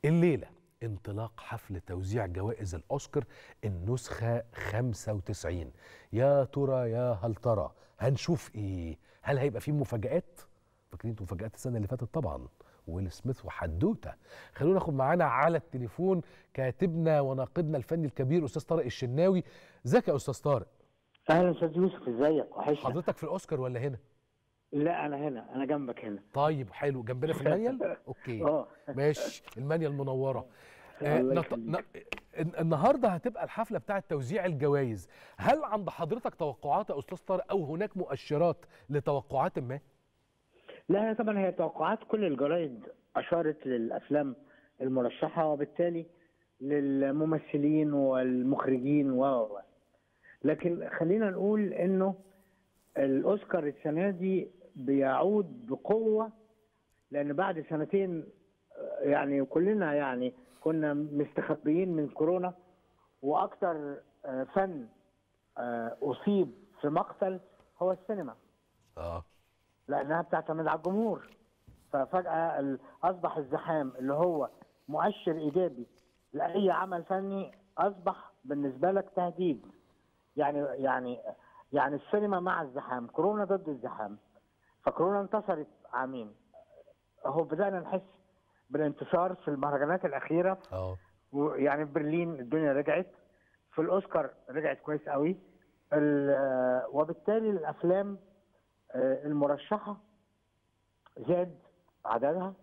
الليلة انطلاق حفل توزيع جوائز الأوسكار النسخة 95 يا ترى يا هل ترى هنشوف ايه هل هيبقى فيه مفاجآت فاكرين انتوا مفاجآت السنة اللي فاتت طبعا ويل سميث وحدوته خلونا ناخد معانا على التليفون كاتبنا وناقدنا الفني الكبير استاذ طارق الشناوي ازيك يا استاذ طارق اهلا استاذ يوسف ازيك وحشنا حضرتك في الاوسكار ولا هنا لا انا هنا انا جنبك هنا طيب حلو جنبنا في المانيال اوكي اه ماشي المانيال المنوره آه الله نط... يخليك. ن... الن- النهارده هتبقى الحفله بتاعه توزيع الجوائز هل عند حضرتك توقعات يا استاذ طارق او هناك مؤشرات لتوقعات ما لا هي طبعا هي توقعات كل الجرايد اشارت للافلام المرشحه وبالتالي للممثلين والمخرجين و و- لكن خلينا نقول انه الاوسكار السنه دي بيعود بقوه لان بعد سنتين آه، يعني كلنا يعني كنا مستخبيين من كورونا واكثر آه، فن آه، اصيب في مقتل هو السينما اه لانها بتعتمد على الجمهور ففجاه ال- اصبح الزحام اللي هو مؤشر ايجابي لاي عمل فني اصبح بالنسبه لك تهديد يعني يعني يعني السينما مع الزحام كورونا ضد الزحام فكورونا انتصرت عامين اهو بدانا نحس بالانتصار في المهرجانات الاخيره اه ويعني في برلين الدنيا رجعت في الاوسكار رجعت كويس قوي ال- آه، وبالتالي الافلام آه، المرشحه زاد عددها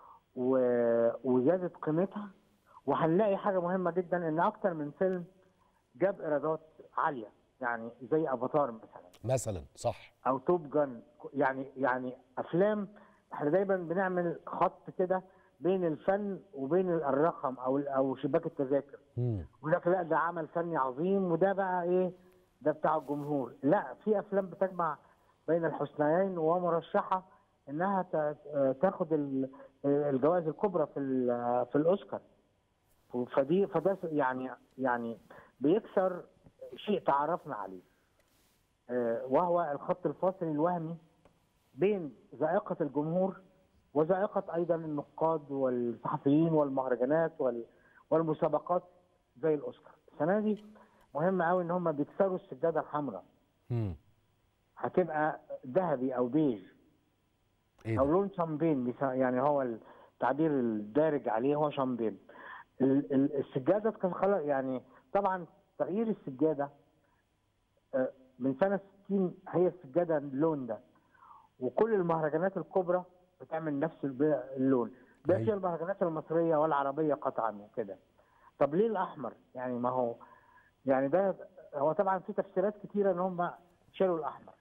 و- وزادت قيمتها وهنلاقي حاجه مهمه جدا ان اكتر من فيلم جاب ايرادات عاليه يعني زي افاتار مثلا مثلا صح او توب جان يعني يعني افلام احنا دايما بنعمل خط كده بين الفن وبين الرقم او او شباك التذاكر مم. ويقول لك لا ده عمل فني عظيم وده بقى ايه ده بتاع الجمهور لا في افلام بتجمع بين الحسنيين ومرشحه انها تا- تاخد ال- الجوائز الكبرى في ال- في الاوسكار فدي فده يعني يعني بيكسر شيء تعرفنا عليه آه، وهو الخط الفاصل الوهمي بين ذائقه الجمهور وذائقه ايضا النقاد والصحفيين والمهرجانات وال- والمسابقات زي الاوسكار السنه دي مهم قوي ان هم بيكسروا السجاده الحمراء مم. هتبقى ذهبي او بيج ايه او ده لون شامبين بيسا- يعني هو التعبير الدارج عليه هو شامبين ال- ال- السجاده كان خلق يعني طبعا تغيير السجاده آه، من سنه 60 هي السجاده اللون ده وكل المهرجانات الكبرى بتعمل نفس الب- اللون ده أيوة. في المهرجانات المصريه والعربيه قطعا وكده طب ليه الاحمر يعني ما هو يعني ده هو طبعا في تفسيرات كتيره ان هم شالوا الاحمر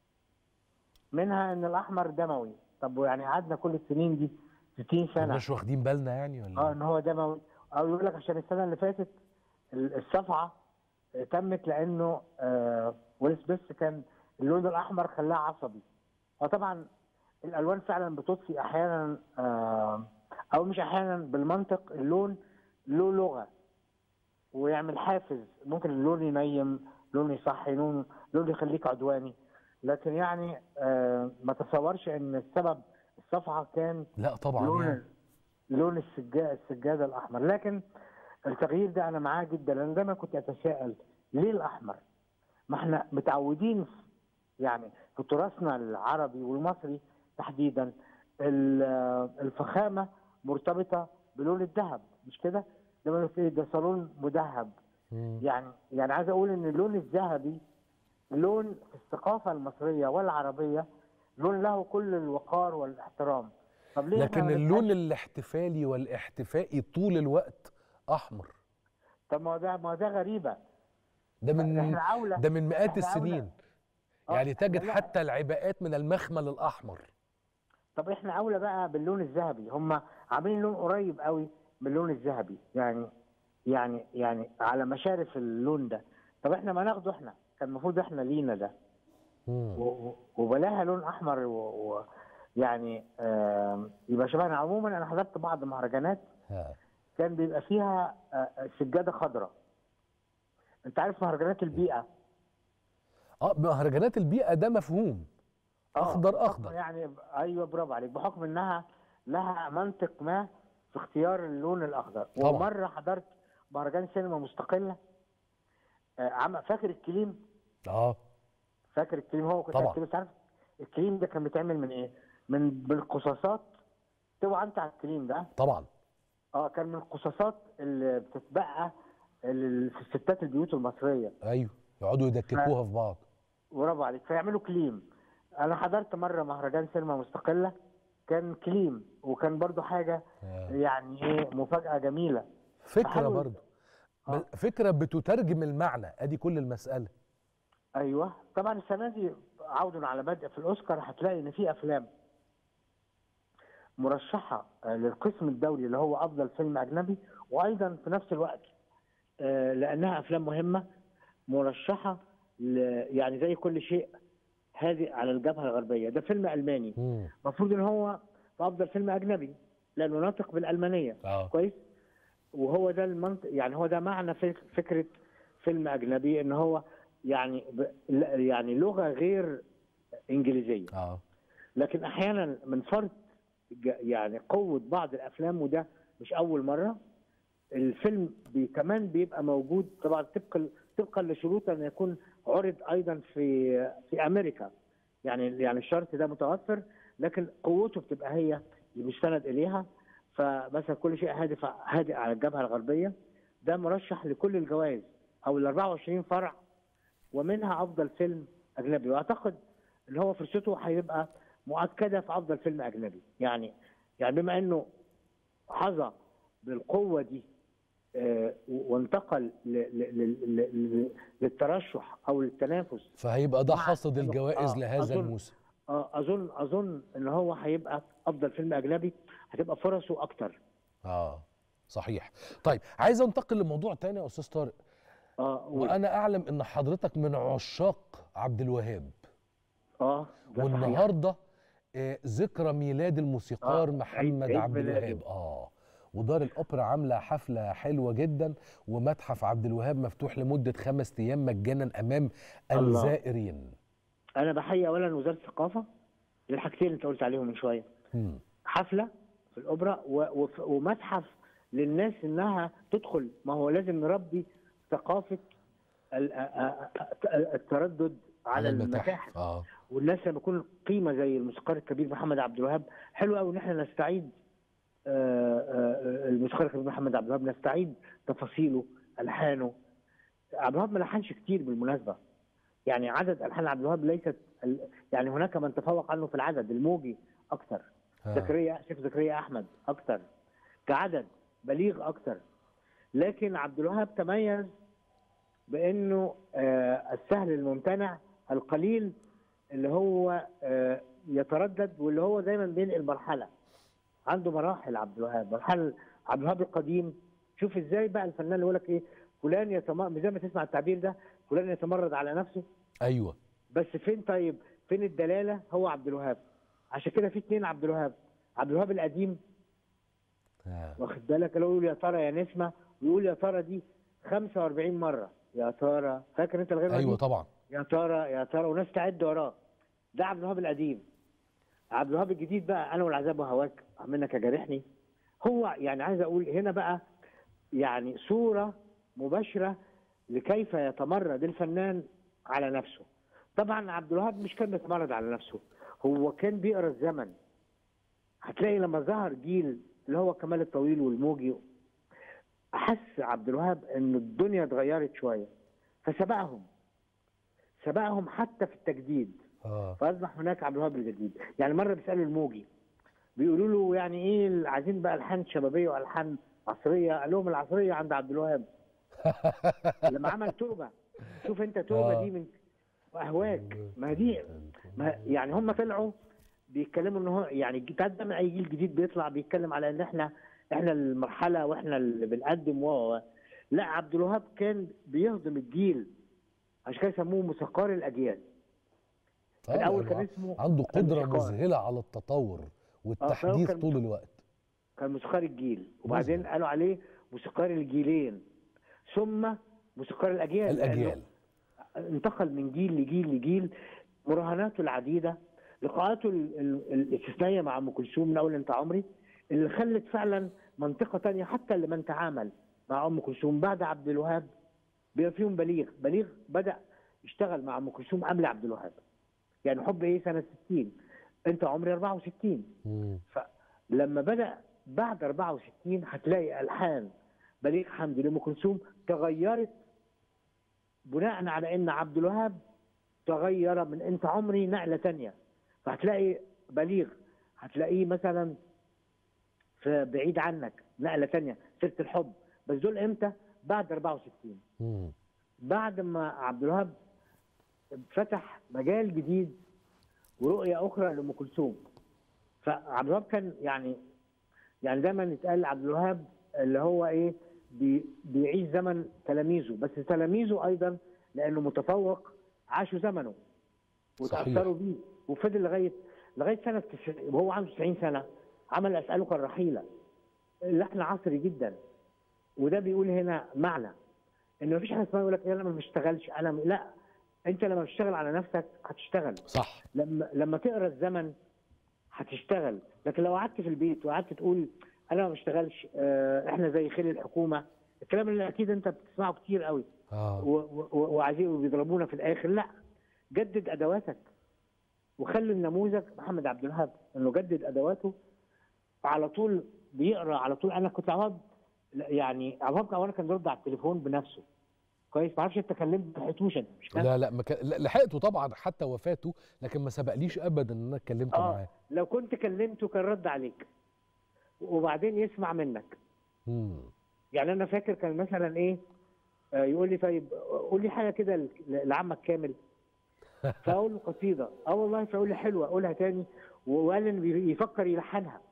منها ان الاحمر دموي طب يعني قعدنا كل السنين دي 60 سنه مش واخدين بالنا يعني ولا اه ان هو دموي او يقول لك عشان السنه اللي فاتت ال- الصفعه آه، تمت لانه آه ويل سميث كان اللون الاحمر خلاه عصبي وطبعا الالوان فعلا بتضفي احيانا آه او مش احيانا بالمنطق اللون له لغه ويعمل حافز ممكن اللون ينيم لون يصحي لون لون يخليك عدواني لكن يعني آه ما تصورش ان السبب الصفعه كان لا طبعا لون يعني. لون السجاده السجاده الاحمر لكن التغيير ده انا معاه جدا لان دايما كنت اتساءل ليه الاحمر؟ ما احنا متعودين في- يعني في تراثنا العربي والمصري تحديدا ال- الفخامه مرتبطه بلون الذهب مش كده؟ لما يقول إيه ده صالون مذهب مم. يعني يعني عايز اقول ان اللون الذهبي لون في الثقافه المصريه والعربيه لون له كل الوقار والاحترام طب ليه إحنا لكن ما اللون نبقاش- الاحتفالي والاحتفائي طول الوقت احمر طب ما هو ده ما هو ده غريبه ده من احنا اولى ده من مئات إحنا أولى. السنين آه، يعني تجد لا. حتى العباءات من المخمل الاحمر طب احنا اولى بقى باللون الذهبي هم عاملين لون قريب قوي من اللون الذهبي يعني يعني يعني على مشارف اللون ده طب احنا ما ناخده احنا كان المفروض احنا لينا ده مم. و- و- وبلاها لون احمر و... و... يعني آم، يبقى شبهنا عموما انا حضرت بعض مهرجانات ها. كان بيبقى فيها آه، سجاده خضراء انت عارف مهرجانات البيئه اه مهرجانات البيئه ده مفهوم آه، اخضر بحكم اخضر يعني ايوه برافو عليك بحكم انها لها منطق ما في اختيار اللون الاخضر طبعا. ومره حضرت مهرجان سينما مستقله آه، عم فاكر الكليم اه فاكر الكليم هو كنت طبعا. أكتب- بس عارف الكليم ده كان بيتعمل من ايه؟ من بالقصاصات توعى انت على الكليم ده طبعا اه كان من القصاصات اللي بتتبقى اللي في الستات البيوت المصريه ايوه يقعدوا يدككوها في بعض برافو عليك فيعملوا كليم انا حضرت مره مهرجان سينما مستقله كان كليم وكان برضو حاجه آه. يعني ايه مفاجاه جميله فكره فحاول- برضو آه. ب- فكره بتترجم المعنى ادي كل المساله ايوه طبعا السنه دي عودا على بدء في الاوسكار هتلاقي ان في افلام مرشحه آه، للقسم الدولي اللي هو افضل فيلم اجنبي وايضا في نفس الوقت آه، لانها افلام مهمه مرشحه ل- يعني زي كل شيء هادئ على الجبهه الغربيه ده فيلم الماني مم. المفروض ان هو في افضل فيلم اجنبي لانه ناطق بالالمانيه اه كويس وهو ده المنطق يعني هو ده معنى فك- فكره فيلم اجنبي ان هو يعني ب... لا- يعني لغه غير انجليزيه اه لكن احيانا من فرط ج- يعني قوه بعض الافلام وده مش اول مره الفيلم بي كمان بيبقى موجود طبعا طبقا طبقا لشروط ان يكون عرض ايضا في في امريكا يعني يعني الشرط ده متوفر لكن قوته بتبقى هي اللي بيستند اليها فمثلا كل شيء هادف هادئ على الجبهه الغربيه ده مرشح لكل الجوائز او ال 24 فرع ومنها افضل فيلم اجنبي واعتقد ان هو فرصته هيبقى مؤكده في افضل فيلم اجنبي يعني يعني بما انه حظى بالقوه دي آه، وانتقل ل- ل- ل- ل- ل- للترشح او للتنافس فهيبقى ده مع- حصد الجوائز آه، لهذا أظن- الموسم آه، اظن اظن ان هو هيبقى افضل فيلم اجنبي هتبقى فرصه اكتر اه صحيح طيب عايز انتقل لموضوع تاني يا استاذ طارق اه قول. وانا اعلم ان حضرتك من عشاق عبد الوهاب اه ده صحيح. والنهارده آه، ذكرى ميلاد الموسيقار آه، محمد عيد- عيد عبد ميلاده. الوهاب اه ودار الاوبرا عامله حفله حلوه جدا ومتحف عبد الوهاب مفتوح لمده خمس ايام مجانا امام الله. الزائرين انا بحيي اولا وزاره الثقافه للحاجتين اللي انت قلت عليهم من شويه مم. حفله في الاوبرا و- وف- ومتحف للناس انها تدخل ما هو لازم نربي ثقافه ال- آ- آ- آ- التردد على المتاحف اه والناس لما يكون قيمه زي الموسيقار الكبير محمد عبد الوهاب حلو قوي ان احنا نستعيد آه، آه، الموسيقار الكبير محمد عبد الوهاب نستعيد تفاصيله الحانه عبد الوهاب ما لحنش كتير بالمناسبه يعني عدد الحان عبد الوهاب ليست ال- يعني هناك من تفوق عنه في العدد الموجي اكثر آه. زكريا شيخ زكريا احمد اكثر كعدد بليغ اكثر لكن عبد الوهاب تميز بانه آه، السهل الممتنع القليل اللي هو آه، يتردد واللي هو دايما بينقل مرحله عنده مراحل عبد الوهاب مرحله عبد الوهاب القديم شوف ازاي بقى الفنان اللي يقول لك ايه فلان يتمرد زي ما تسمع التعبير ده فلان يتمرد على نفسه ايوه بس فين طيب فين الدلاله هو عبد الوهاب عشان كده في اتنين عبد الوهاب عبد الوهاب القديم آه. واخد بالك اللي هو يقول يا ترى يا نسمه ويقول يا ترى دي 45 مره يا ترى فاكر انت الغنى ايوه دي؟ طبعا يا ترى يا ترى وناس تعد وراه ده عبد الوهاب القديم عبد الوهاب الجديد بقى انا والعذاب وهواك منك جارحني هو يعني عايز اقول هنا بقى يعني صوره مباشره لكيف يتمرد الفنان على نفسه طبعا عبد الوهاب مش كان بيتمرد على نفسه هو كان بيقرا الزمن هتلاقي لما ظهر جيل اللي هو كمال الطويل والموجي احس عبد الوهاب ان الدنيا اتغيرت شويه فسبقهم سبقهم حتى في التجديد اه فاصبح هناك عبد الوهاب الجديد يعني مره بيسالوا الموجي بيقولوا له يعني ايه ال- عايزين بقى الحان شبابيه والحان عصريه قال لهم العصريه عند عبد الوهاب لما عمل توبه شوف انت توبه آه. دي من اهواك ما دي ما يعني هم طلعوا بيتكلموا ان هو يعني تقدم اي جيل جديد بيطلع بيتكلم على ان احنا احنا المرحله واحنا اللي بنقدم و و- لا عبد الوهاب كان بيهضم الجيل عشان كده سموه موسيقار الاجيال آه، الأول لأنه كان اسمه عنده قدره الموسيقار. مذهله على التطور والتحديث كان- طول الوقت كان موسيقار الجيل وبعدين قالوا عليه موسيقار الجيلين ثم موسيقار الاجيال لأنه الاجيال انتقل من جيل لجيل لجيل مراهناته العديده لقاءاته ال- ال- الاستثنائيه مع ام كلثوم من اول انت عمري اللي خلت فعلا منطقه تانية حتى لمن تعامل مع ام كلثوم بعد عبد الوهاب بيبقى فيهم بليغ بليغ بدا يشتغل مع ام كلثوم قبل عبد الوهاب يعني حب ايه سنه 60 انت عمري 64 مم. فلما بدا بعد 64 هتلاقي الحان بليغ حمدي لام كلثوم تغيرت بناء على ان عبد الوهاب تغير من انت عمري نقله تانية فهتلاقي بليغ هتلاقيه مثلا في بعيد عنك نقله تانية سيره الحب بس دول امتى؟ بعد 64 مم. بعد ما عبد الوهاب فتح مجال جديد ورؤيه اخرى لام كلثوم فعبد الوهاب كان يعني يعني دايما يتقال عبد الوهاب اللي هو ايه بي بيعيش زمن تلاميذه بس تلاميذه ايضا لانه متفوق عاشوا زمنه وتاثروا بيه وفضل لغايه لغايه سنه 90 وهو عنده 90 سنه عمل اسالك الرحيله لحن عصري جدا وده بيقول هنا معنى ان مفيش حاجه اسمها يقول لك انا ما بشتغلش انا م- لا انت لما بتشتغل على نفسك هتشتغل صح لما لما تقرا الزمن هتشتغل لكن لو قعدت في البيت وقعدت تقول انا ما بشتغلش آه، احنا زي خيل الحكومه الكلام اللي اكيد انت بتسمعه كتير قوي اه و- و- و- وعايزين وبيضربونا في الاخر لا جدد ادواتك وخلي النموذج محمد عبد الوهاب انه جدد ادواته على طول بيقرا على طول انا كنت عوض يعني عوض اولا كان بيرد على التليفون بنفسه كويس ما اعرفش انت كلمت ما لحقتوش انت مش كده؟ لا لا, ما كان- لا لحقته طبعا حتى وفاته لكن ما سبقليش ابدا ان انا اتكلمت اه معاه لو كنت كلمته كان رد عليك وبعدين يسمع منك مم. يعني انا فاكر كان مثلا ايه آه، يقول لي طيب قول لي حاجه كده ل- لعمك كامل فاقول له قصيده اه والله فيقول لي حلوه اقولها تاني وقال ان بي- يفكر يلحنها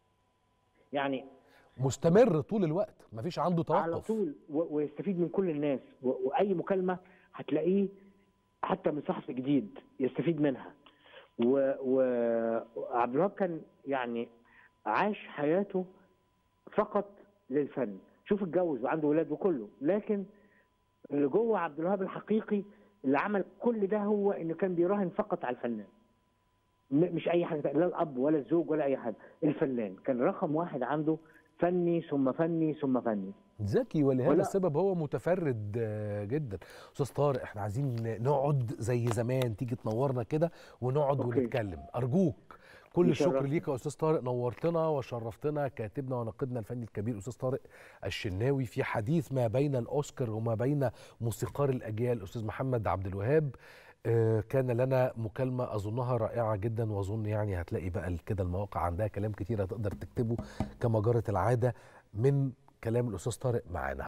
يعني مستمر طول الوقت مفيش عنده توقف على طول و- ويستفيد من كل الناس و- واي مكالمه هتلاقيه حتى من صحفي جديد يستفيد منها و- و- وعبد الوهاب كان يعني عاش حياته فقط للفن شوف اتجوز وعنده ولاد وكله لكن اللي جوه عبد الوهاب الحقيقي اللي عمل كل ده هو انه كان بيراهن فقط على الفنان م- مش اي حاجه تانية، لا الاب ولا الزوج ولا اي حاجه الفنان كان رقم واحد عنده فني ثم فني ثم فني ذكي ولهذا ولا- السبب هو متفرد آه، جدا استاذ طارق احنا عايزين نقعد زي زمان تيجي تنورنا كده ونقعد أوكي. ونتكلم ارجوك كل الشكر يشرفني. ليك يا استاذ طارق نورتنا وشرفتنا كاتبنا وناقدنا الفني الكبير استاذ طارق الشناوي في حديث ما بين الاوسكار وما بين موسيقار الاجيال الاستاذ محمد عبد الوهاب آه، كان لنا مكالمة أظنها رائعة جدا وأظن يعني هتلاقي بقى كده المواقع عندها كلام كتير هتقدر تكتبه كما جرت العادة من كلام الأستاذ طارق معانا